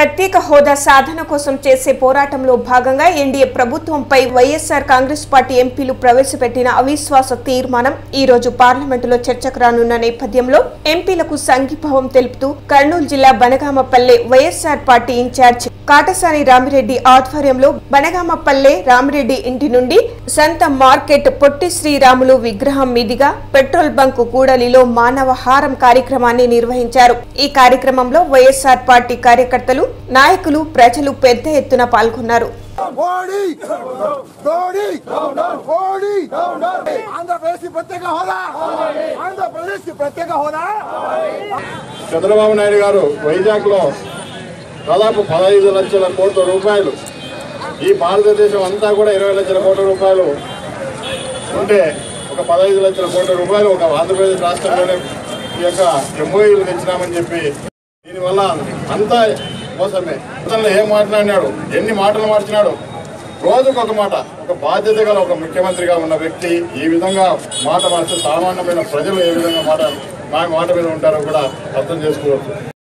ప్రత్యేక హోదా సాధన కోసం చేసే పోరాటంలో భాగంగా ఎన్డీఏ ప్రభుత్వంపై వైఎస్ఆర్ కాంగ్రెస్ పార్టీ ఎంపీలు ప్రవేశపెట్టిన అవిశ్వాస తీర్మానం ఈ రోజు పార్లమెంటులో చర్చకు రానున్న నేపథ్యంలో ఎంపీలకు సంఘీభావం తెలుపుతూ కర్నూలు జిల్లా Banaganapalle YSR party in-charge Katasani Ramireddy ఆధ్వర్యంలో బనగామపల్లె రామిరెడ్డి ఇంటి నుండి సంత మార్కెట్ పొట్టి శ్రీరాములు విగ్రహం మీదుగా పెట్రోల్ బంక్ కూడలిలో మానవహారం కార్యక్రమాన్ని నిర్వహించారు ఈ కార్యక్రమంలో వైఎస్ఆర్ పార్టీ కార్యకర్తలు నాయకులు ప్రజలు పెద్ద ఎత్తున పాల్గొన్నారు మోడీ మోడీ మోడీ ఆంధ్రప్రదేశ్ ప్రత్యేక హోదా ఆంధ్రప్రదేశ్ ప్రత్యేక హోదా చంద్రబాబు నాయుడు గారు వైజాగ్ లో దాదాపు పదహైదు లక్షల కోట్ల రూపాయలు ఈ భారతదేశం అంతా కూడా ఇరవై లక్షల కోట్ల రూపాయలు ఉంటే ఒక పదహైదు లక్షల కోట్ల రూపాయలు ఒక ఆంధ్రప్రదేశ్ రాష్ట్రంలోనే ఈ యొక్క ఎంఓఈలు తెచ్చినామని చెప్పి దీనివల్ల అంతా మోసమే అతను ఏం మాట్లాడినాడు ఎన్ని మాటలు మార్చినాడు రోజుకు ఒక మాట ఒక బాధ్యత గల ఒక ముఖ్యమంత్రిగా ఉన్న వ్యక్తి ఈ విధంగా మాట మార్చి సామాన్యమైన ప్రజలు ఏ విధంగా మాట మా మాట మీద ఉంటారో కూడా అర్థం చేసుకోవచ్చు